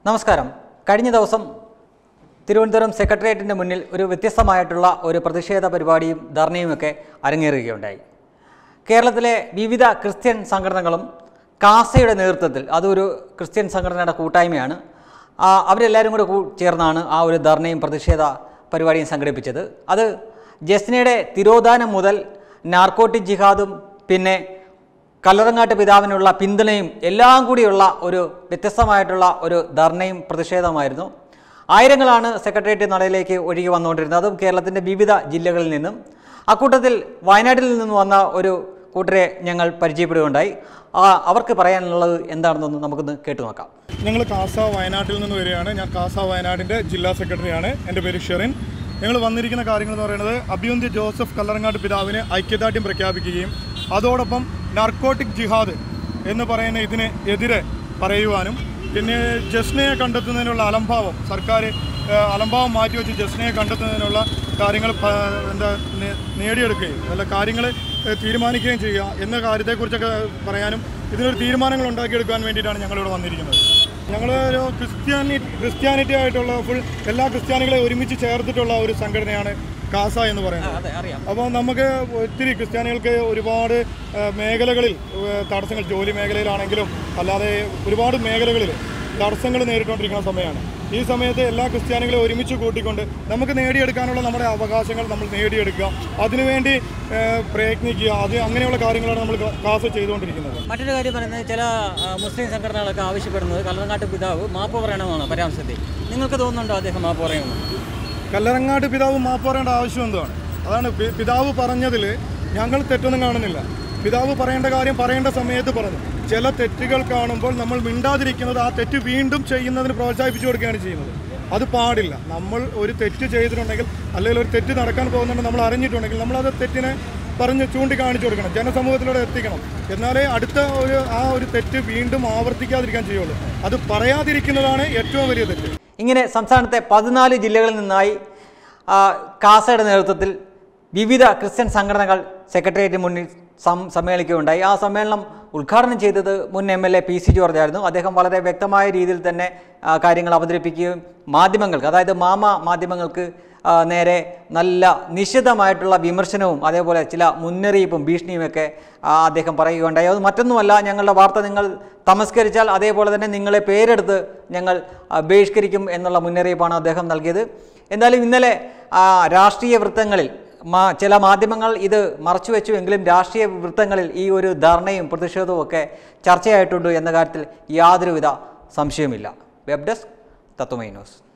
നമസ്കാരം കഴിഞ്ഞ ദിവസം തിരുവനന്തപുരം സെക്രട്ടേറിയറ്റിൻ്റെ മുന്നിൽ ഒരു വ്യത്യസ്തമായിട്ടുള്ള ഒരു പ്രതിഷേധ പരിപാടിയും ധർണയുമൊക്കെ അരങ്ങേറുകയുണ്ടായി കേരളത്തിലെ വിവിധ ക്രിസ്ത്യൻ സംഘടനകളും കാസയുടെ നേതൃത്വത്തിൽ അതൊരു ക്രിസ്ത്യൻ സംഘടനയുടെ കൂട്ടായ്മയാണ് ആ, അവരെല്ലാവരും കൂടെ കൂ- ചേർന്നാണ് ആ ഒരു ധർണയും പ്രതിഷേധ പരിപാടിയും സംഘടിപ്പിച്ചത് അത് ജസ്നയുടെ തിരോധാനം മുതൽ നാർക്കോട്ടിക് ജിഹാദും പിന്നെ കല്ലറങ്ങാട്ട് പിതാവിനുള്ള പിന്തുണയും എല്ലാം കൂടിയുള്ള ഒരു വ്യത്യസ്തമായിട്ടുള്ള ഒരു ധർണയും പ്രതിഷേധമായിരുന്നു ആയിരങ്ങളാണ് സെക്രട്ടേറിയറ്റ് നടയിലേക്ക് ഒഴുകി വന്നുകൊണ്ടിരുന്നത് അതും കേരളത്തിൻ്റെ വിവിധ ജില്ലകളിൽ നിന്നും അക്കൂട്ടത്തിൽ വയനാട്ടിൽ നിന്ന് വന്ന ഒരു കൂട്ടരെ ഞങ്ങൾ പരിചയപ്പെടുകയുണ്ടായി ആ അവർക്ക് പറയാനുള്ളത് എന്താണെന്നൊന്ന് നമുക്കൊന്ന് കേട്ടു നോക്കാം ഞങ്ങൾ കാസ വയനാട്ടിൽ നിന്ന് വരികയാണ് ഞാൻ കാസ വയനാടിൻ്റെ ജില്ലാ സെക്രട്ടറിയാണ് എൻ്റെ പേര് ഷെറിൻ ഞങ്ങൾ വന്നിരിക്കുന്ന കാര്യങ്ങൾ എന്ന് പറയുന്നത് അഭിയന്തി ജോസഫ് കല്ലറങ്ങാട്ട് പിതാവിനെ ഐക്യദാർഢ്യം പ്രഖ്യാപിക്കുകയും അതോടൊപ്പം നാർക്കോട്ടിക് ജിഹാദ് എന്ന് പറയുന്ന ഇതിന് എതിരെ പറയുവാനും പിന്നെ ജസ്നയെ കണ്ടെത്തുന്നതിനുള്ള അലംഭാവം സർക്കാർ ഏഹ്, അലംഭാവം മാറ്റിവെച്ച് ജസ്നയെ കണ്ടെത്തുന്നതിനുള്ള കാര്യങ്ങൾ പ- എന്താ നേ- നേടിയെടുക്കുകയും അല്ല കാര്യങ്ങൾ ഏഹ്, തീരുമാനിക്കുകയും ചെയ്യുക എന്ന കാര്യത്തെക്കുറിച്ചൊക്കെ പറയാനും ഇതിനൊരു തീരുമാനങ്ങൾ ഉണ്ടാക്കിയെടുക്കാൻ വേണ്ടിയിട്ടാണ് ഞങ്ങളിവിടെ വന്നിരിക്കുന്നത് ഞങ്ങൾ ഒരു ക്രിസ്ത്യാനി ക്രിസ്ത്യാനിറ്റി ആയിട്ടുള്ള ഫുൾ എല്ലാ ക്രിസ്ത്യാനികളെ ഒരുമിച്ച് ചേർത്തിട്ടുള്ള ഒരു സംഘടനയാണ് കാസ എന്ന് പറയുന്നത് അതെ അറിയാം അപ്പോൾ നമുക്ക് ഒത്തിരി ക്രിസ്ത്യാനികൾക്ക് ഒരുപാട് ആ, മേഖലകളിൽ ആ, തടസ്സങ്ങൾ ജോലി മേഖലയിലാണെങ്കിലും അല്ലാതെ ഒരുപാട് മേഖലകളിൽ തടസ്സങ്ങൾ നേരിട്ടുകൊണ്ടിരിക്കുന്ന സമയമാണ് ഈ സമയത്ത് എല്ലാ ക്രിസ്ത്യാനികളെ ഒരുമിച്ച് കൂട്ടിക്കൊണ്ട് നമുക്ക് നേടിയെടുക്കാനുള്ള നമ്മുടെ അവകാശങ്ങൾ നമ്മൾ നേടിയെടുക്കുക അതിനുവേണ്ടി ആ, പ്രയത്നിക്കുക അത് അങ്ങനെയുള്ള കാര്യങ്ങളാണ് നമ്മൾ ക്ലാസ് ചെയ്തുകൊണ്ടിരിക്കുന്നത് മറ്റൊരു കാര്യം പറയുന്നത് ചില ആ, മുസ്ലിം സംഘടനകളൊക്കെ ആവശ്യപ്പെടുന്നത് കല്ലറങ്ങാട്ട് പിതാവ് മാപ്പ് പറയണമെന്നാണ് പരാമർശത്തിൽ നിങ്ങൾക്ക് തോന്നുന്നുണ്ടോ അദ്ദേഹം മാപ്പ് പറയുമെന്ന് കല്ലറങ്ങാട്ട് പിതാവ് മാപ്പ് പറയേണ്ട ആവശ്യം എന്താണ് അതാണ് പി- പിതാവ് പറഞ്ഞതിൽ ഞങ്ങൾ തെറ്റൊന്നും കാണുന്നില്ല പിതാവ് പറയേണ്ട കാര്യം പറയേണ്ട സമയത്ത് പറഞ്ഞു ചില തെറ്റുകൾ കാണുമ്പോൾ നമ്മൾ മിണ്ടാതിരിക്കുന്നത് ആ തെറ്റ് വീണ്ടും ചെയ്യുന്നതിന് പ്രോത്സാഹിപ്പിച്ചു കൊടുക്കുകയാണ് ചെയ്യുന്നത് അത് പാടില്ല നമ്മൾ ഒരു തെറ്റ് ചെയ്തിട്ടുണ്ടെങ്കിൽ അല്ലെങ്കിൽ ഒരു തെറ്റ് നടക്കാൻ പോകുന്നുണ്ടെങ്കിൽ നമ്മൾ അറിഞ്ഞിട്ടുണ്ടെങ്കിൽ നമ്മൾ അത് തെറ്റിനെ പറഞ്ഞ് ചൂണ്ടിക്കാണിച്ചു കൊടുക്കണം ജനസമൂഹത്തിലൂടെ എത്തിക്കണം എന്നാലേ അടുത്ത ഒരു ആ ഒരു തെറ്റ് വീണ്ടും ആവർത്തിക്കാതിരിക്കാൻ ചെയ്യുള്ളൂ അത് പറയാതിരിക്കുന്നതാണ് ഏറ്റവും വലിയ തെറ്റ് ഇങ്ങനെ സംസ്ഥാനത്തെ പതിനാല് ജില്ലകളിൽ നിന്നായി ആ, കാസയുടെ നേതൃത്വത്തിൽ വിവിധ ക്രിസ്ത്യൻ സംഘടനകൾ സെക്രട്ടേറിയറ്റിന് മുന്നിൽ സം സമ്മേളിക്കുകയുണ്ടായി ആ സമ്മേളനം ഉദ്ഘാടനം ചെയ്തത് മുൻ M L A P C George ആയിരുന്നു അദ്ദേഹം വളരെ വ്യക്തമായ രീതിയിൽ തന്നെ ആ, കാര്യങ്ങൾ അവതരിപ്പിക്കുകയും മാധ്യമങ്ങൾക്ക് അതായത് മാമ മാധ്യമങ്ങൾക്ക് ആ, നേരെ നല്ല നിശ്ചിതമായിട്ടുള്ള വിമർശനവും അതേപോലെ ചില മുന്നറിയിപ്പും ഭീഷണിയുമൊക്കെ ആ, അദ്ദേഹം പറയുകയുണ്ടായി അത് മറ്റൊന്നുമല്ല ഞങ്ങളുടെ വാർത്ത നിങ്ങൾ തമസ്കരിച്ചാൽ അതേപോലെ തന്നെ നിങ്ങളെ പേരെടുത്ത് ഞങ്ങൾ ആ, ബഹിഷ്കരിക്കും എന്നുള്ള മുന്നറിയിപ്പാണ് അദ്ദേഹം നൽകിയത് എന്തായാലും ഇന്നലെ ആ, രാഷ്ട്രീയ വൃത്തങ്ങളിൽ മാ ചില മാധ്യമങ്ങൾ ഇത് മറച്ചുവെച്ചു എങ്കിലും രാഷ്ട്രീയ വൃത്തങ്ങളിൽ ഈ ഒരു ധർണയും പ്രതിഷേധവും ഒക്കെ ചർച്ചയായിട്ടുണ്ട് എന്ന കാര്യത്തിൽ യാതൊരുവിധ സംശയവുമില്ല വെബ് ഡെസ്ക് തത്വമൈ ന്യൂസ്